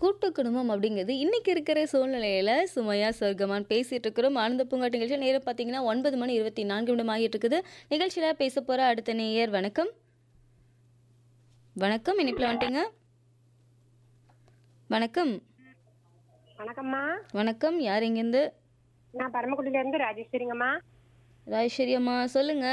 கூட்டு குடும்பம் அப்படிங்கிறது இன்னைக்கு இருக்கிற சூழ்நிலையில சுமையா சொர்க்கமான்னு பேசிட்டு இருக்கிறோம் ஆனந்த பூங்காட்டு நிகழ்ச்சி நேரம் பார்த்தீங்கன்னா ஒன்பது மணி இருபத்தி நான்கு நிமிடம் ஆகிட்டு இருக்குது நிகழ்ச்சியில பேச போற அடுத்த நேயர் வணக்கம் வணக்கம் இனிப்பில் வந்துட்டீங்க வணக்கம் வணக்கம்மா வணக்கம் யார் இங்கேருந்து நான் பரமக்குடியில இருந்து ராஜேஸ்வரிங்கம்மா ராஜேஸ்வரி அம்மா சொல்லுங்க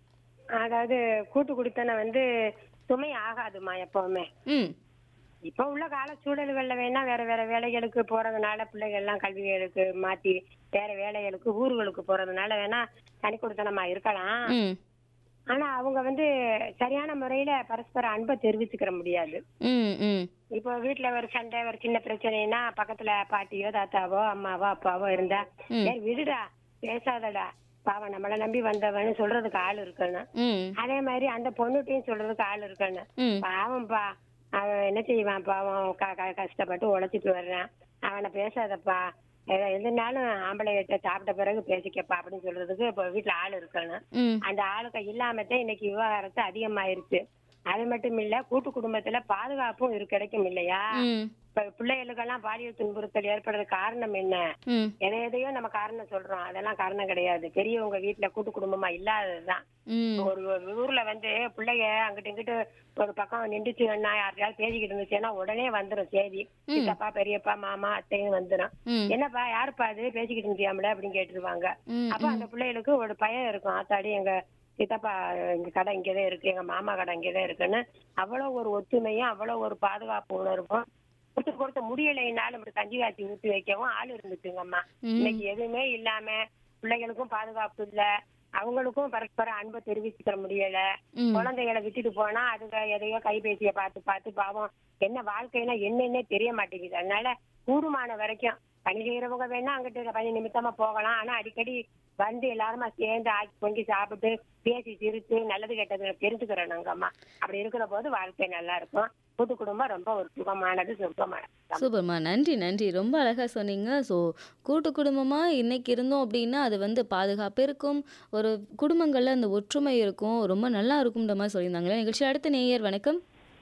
அதாவது கூட்டு குடித்தனை வந்து சுமை ஆகாதுமா எப்பவுமே ம் இப்ப உள்ள கால சூழல்கள்ல வேணா வேற வேற வேலைகளுக்கு போறதுனால பிள்ளைகள் எல்லாம் கல்விகளுக்கு மாத்தி வேற வேலைகளுக்கு ஊர்களுக்கு போறதுனால வேணா தனி கொடுத்தனமா இருக்கலாம் ம் ஆனா அவங்க வந்து சரியான முறையில பரஸ்பர அன்பை தெரிவிச்சுக்கிற முடியாது ம் ம் இப்போ வீட்டுல ஒரு சண்டை ஒரு சின்ன பிரச்சனைனா பக்கத்துல பாட்டியோ தாத்தாவோ அம்மாவோ அப்பாவோ இருந்தா ம். ஏய் விடுடா பேசாதடா பாவம் நம்மளை நம்பி வந்தவன்னு சொல்றதுக்கு ஆள் இருக்கணும் ம் அதே மாதிரி அந்த பொண்ணுட்டையும் சொல்றதுக்கு ஆள் இருக்கணும் ம் பாவம்ப்பா அவன் என்ன செய்வான் பாவம் க- க- கஷ்டப்பட்டு உழைச்சிட்டு வர்றான் அவனை பேசாதப்பா எ- எதுனாலும் ஆம்பளைகிட்ட சாப்பிட்ட பிறகு பேசிக்கப்பா அப்படின்னு சொல்றதுக்கு இப்போ வீட்டுல ஆள் இருக்கணும் ம் அந்த ஆளுக்கு இல்லாமத்தான் இன்னைக்கு விவகாரத்து அதிகமாயிருச்சு அது மட்டும் இல்ல கூட்டு குடும்பத்துல பாதுகாப்பும் இரு கிடைக்கும் இல்லையா ம் இப்ப பிள்ளைகளுக்கெல்லாம் பாலியல் துன்புறுத்தல் ஏற்படுறது காரணம் என்ன ம் எதை எதையோ நம்ம காரணம் சொல்றோம் அதெல்லாம் காரணம் கிடையாது பெரியவங்க வீட்டுல கூட்டு குடும்பமா இல்லாததுதான் ம் ஒரு ஒரு ஊர்ல வந்து பிள்ளைங்க அங்கிட்டு இங்கிட்டு ஒரு பக்கம் நின்றுச்சுன்னா யார்கிட்டயாவது பேசிக்கிட்டு இருந்துச்சுன்னா உடனே வந்துரும் செய்தி சித்தப்பா பெரியப்பா மாமா அத்தைன்னு வந்துரும் ம் என்னப்பா யாருப்பா அது பேசிக்கிட்டு இருந்தியாமல அப்படின்னு கேட்டுருவாங்க ம் அப்ப அந்த பிள்ளைகளுக்கு ஒரு பயம் இருக்கும் ஆத்தாடி எங்க சித்தப்பா எங்க கடை இங்கதான் இருக்கு எங்க மாமா கடை இங்கதான் இருக்குன்னு அவ்வளவு ஒரு ஒத்துமையும் அவ்வளவு ஒரு பாதுகாப்பு உணர்வும் கொடுத்து கொடுத்த முடியலைனாலும் இப்படி கஞ்சி காய்ச்சி ஊத்தி வைக்கவும் ஆள் இருந்துச்சுங்கம்மா ம். இன்னைக்கு எதுவுமே இல்லாம பிள்ளைகளுக்கும் பாதுகாப்பு இல்ல அவங்களுக்கும் பரஸ்பர அன்பை தெரிவிச்சுக்கிற முடியல ம் குழந்தைகளை விட்டுட்டு போனா அதுங்க எதையோ கைபேசிய பார்த்து பார்த்து பாவம் என்ன வாழ்க்கைன்னா என்னன்னே தெரிய மாட்டேங்குது அதனால கூடுமான வரைக்கும் பணி செய்யறவங்க வேணா அங்கிட்டு பணி நிமித்தமா போகலாம் ஆனா அடிக்கடி வந்து எல்லாருமா சேர்ந்து ஆக்கி பொங்கி சாப்பிட்டு பேசி சிரிச்சு நல்லது கெட்டது தெரிஞ்சுக்கிறோம் நாங்கம்மா அப்படி இருக்கிற போது வாழ்க்கை நல்லா இருக்கும் கூட்டு குடும்பம் ரொம்ப ஒரு சுகமானது சொர்க்கமானது சூப்பர்மா நன்றி நன்றி ரொம்ப அழகாக சொன்னீங்க ஸோ கூட்டு குடும்பமாக இன்னைக்கு இருந்தோம் அப்படின்னா அது வந்து பாதுகாப்பு இருக்கும் ஒரு குடும்பங்களில் அந்த ஒற்றுமை இருக்கும் ரொம்ப நல்லா இருக்கும்ன்ற மாதிரி சொல்லியிருந்தாங்களே நிகழ்ச்சி அடுத்த நேயர் வணக்கம்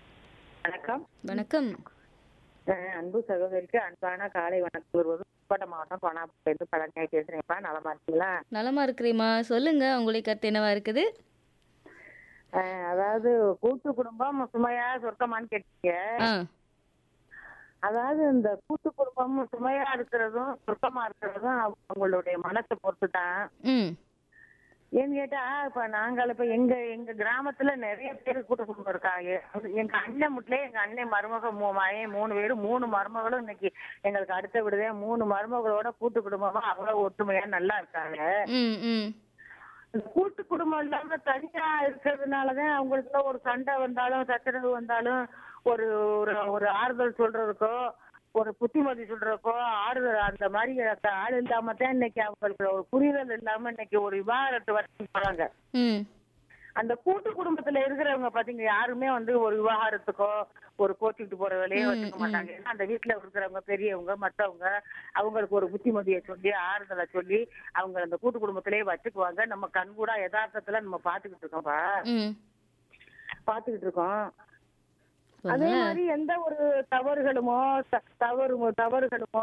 வணக்கம் வணக்கம் அஹ் அன்பு சகோதரிக்கு அன்பான காலை வணக்கம் வருவது புதுக்கோட்டை மாவட்டம் பணாபுரத்து பழனியாய் பேசுறேன்ப்பா நலமா இருக்கீங்களா நலமா இருக்கிறேம்மா சொல்லுங்க உங்களுடைய கருத்து என்னவா இருக்குது அஹ் அதாவது கூட்டு குடும்பம் சுமையா சொர்க்கமான்னு கேட்டீங்க ஆ அதாவது இந்த கூட்டு குடும்பம் சுமையா இருக்கிறதும் சொர்க்கமா இருக்கிறதும் அவங்களுடைய மனசை பொறுத்து தான் ம் ஏன்னு கேட்டா இப்ப நாங்கள் இப்ப எங்க எங்க கிராமத்துல நிறைய பேர் கூட்டு குடும்பம் இருக்காங்க எங்க அண்ணன் வீட்டுல எங்க அண்ணன் மருமக மூ- மகன் மூணு பேரும் மூணு மருமகளும் இன்னைக்கு எங்களுக்கு அடுத்த விடுதே மூணு மருமகளோட கூட்டு குடும்பமா அவ்வளவு ஒற்றுமையா நல்லா இருக்காங்க ம் ம் இந்த கூட்டு குடும்பம் இல்லாம தனியா இருக்கிறதுனாலதான் அவங்களுக்குள்ள ஒரு சண்டை வந்தாலும் சச்சரவு வந்தாலும் ஒரு ஒரு ஒரு ஆறுதல் சொல்றதுக்கோ ஒரு புத்திமதி சொல்றதுக்கோ ஆறுதல் அந்த மாதிரி அந்த ஆள் இல்லாம தான் இன்னைக்கு அவங்களுக்கு ஒரு புரிதல் இல்லாம இன்னைக்கு ஒரு விவாகரத்து வரைக்கும் போறாங்க ம் அந்த கூட்டு குடும்பத்துல இருக்கிறவங்க பாத்தீங்க யாருமே வந்து ஒரு விவாகரத்துக்கோ ஒரு கோச்சிக்கிட்டு போற வேலையே வச்சுக்க மாட்டாங்க ஏன்னா அந்த வீட்டுல இருக்கிறவங்க பெரியவங்க மத்தவங்க அவங்களுக்கு ஒரு புத்திமதியை சொல்லி ஆறுதலை சொல்லி அவங்க அந்த கூட்டு குடும்பத்திலேயே வச்சுக்குவாங்க நம்ம கண்கூடா யதார்த்தத்துல நம்ம பாத்துக்கிட்டு இருக்கோம்ப்பா ம் பாத்துக்கிட்டு இருக்கோம் ஸோ அதே அதனால மாதிரி எந்த ஒரு தவறுகளுமோ த- தவறு தவறுகளுமோ